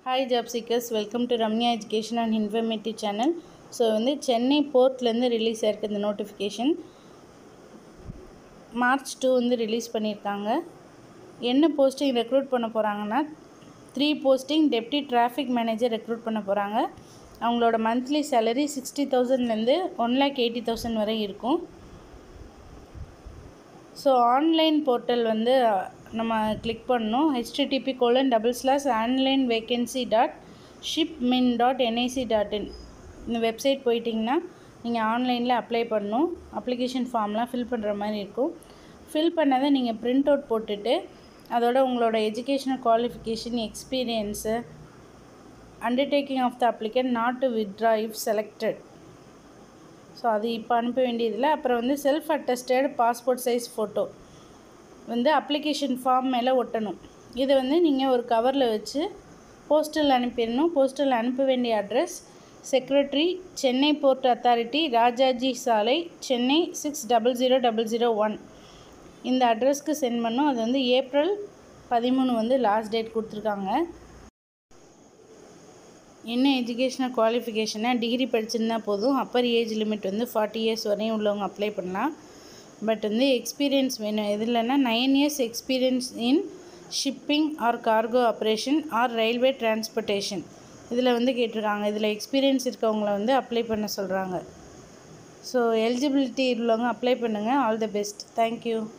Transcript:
hi job seekers welcome to Ramya education and informative channel so வந்து சென்னை போர்ட்லேருந்து release ஆயிருக்கு இந்த நோட்டிஃபிகேஷன் மார்ச் டூ வந்து ரிலீஸ் பண்ணியிருக்காங்க என்ன போஸ்டிங் ரெக்ரூட் பண்ண போகிறாங்கன்னா three posting deputy traffic manager recruit பண்ண போகிறாங்க அவங்களோட மந்த்லி சேலரி சிக்ஸ்டி தௌசண்ட்லேருந்து ஒன் லேக் எயிட்டி தௌசண்ட் வரை இருக்கும் ஸோ ஆன்லைன் போர்ட்டல் வந்து நம்ம கிளிக் பண்ணணும் HTTP colon double slash online vacancy dot shipmin dot NIC dot in இந்த வெப்சைட் போயிட்டிங்கன்னா நீங்கள் ஆன்லைனில் அப்ளை பண்ணணும் அப்ளிகேஷன் ஃபார்ம்லாம் ஃபில் பண்ணுற மாதிரி இருக்கும் ஃபில் பண்ணதை நீங்கள் பிரிண்ட் அவுட் போட்டுட்டு அதோட உங்களோட educational qualification experience undertaking of the applicant not to withdraw if selected so அது இப்போ அனுப்ப வேண்டியதில்லை அப்புறம் வந்து self attested passport size photo வந்து அப்ளிகேஷன் ஃபார்ம் மேலே ஒட்டணும் இதை வந்து நீங்கள் ஒரு கவரில் வச்சு போஸ்டல் அனுப்பிடணும் போஸ்டல் அனுப்ப வேண்டிய address secretary Chennai port authority Rajaji சாலை Chennai six double zero double zero one இந்த அட்ரஸ்க்கு சென்ட் பண்ணணும் அது வந்து ஏப்ரல் பதிமூணு வந்து லாஸ்ட் டேட் கொடுத்துருக்காங்க என்ன எஜுகேஷனல் குவாலிஃபிகேஷனை டிகிரி படிச்சிருந்தா போதும் அப்பர் ஏஜ் லிமிட் வந்து ஃபார்ட்டி இயர்ஸ் வரையும் உள்ளவங்க அப்ளை பண்ணலாம் பட் வந்து எக்ஸ்பீரியன்ஸ் வேணும் எது இல்லைன்னா nine years experience in shipping or cargo operation or railway transportation இதில் வந்து கேட்டிருக்காங்க இதில் எக்ஸ்பீரியன்ஸ் இருக்கவங்கள வந்து அப்ளை பண்ண சொல்கிறாங்க ஸோ எலிஜிபிலிட்டி உள்ளவங்க அப்ளை பண்ணுங்கள் ஆல் தி பெஸ்ட் தேங்க்யூ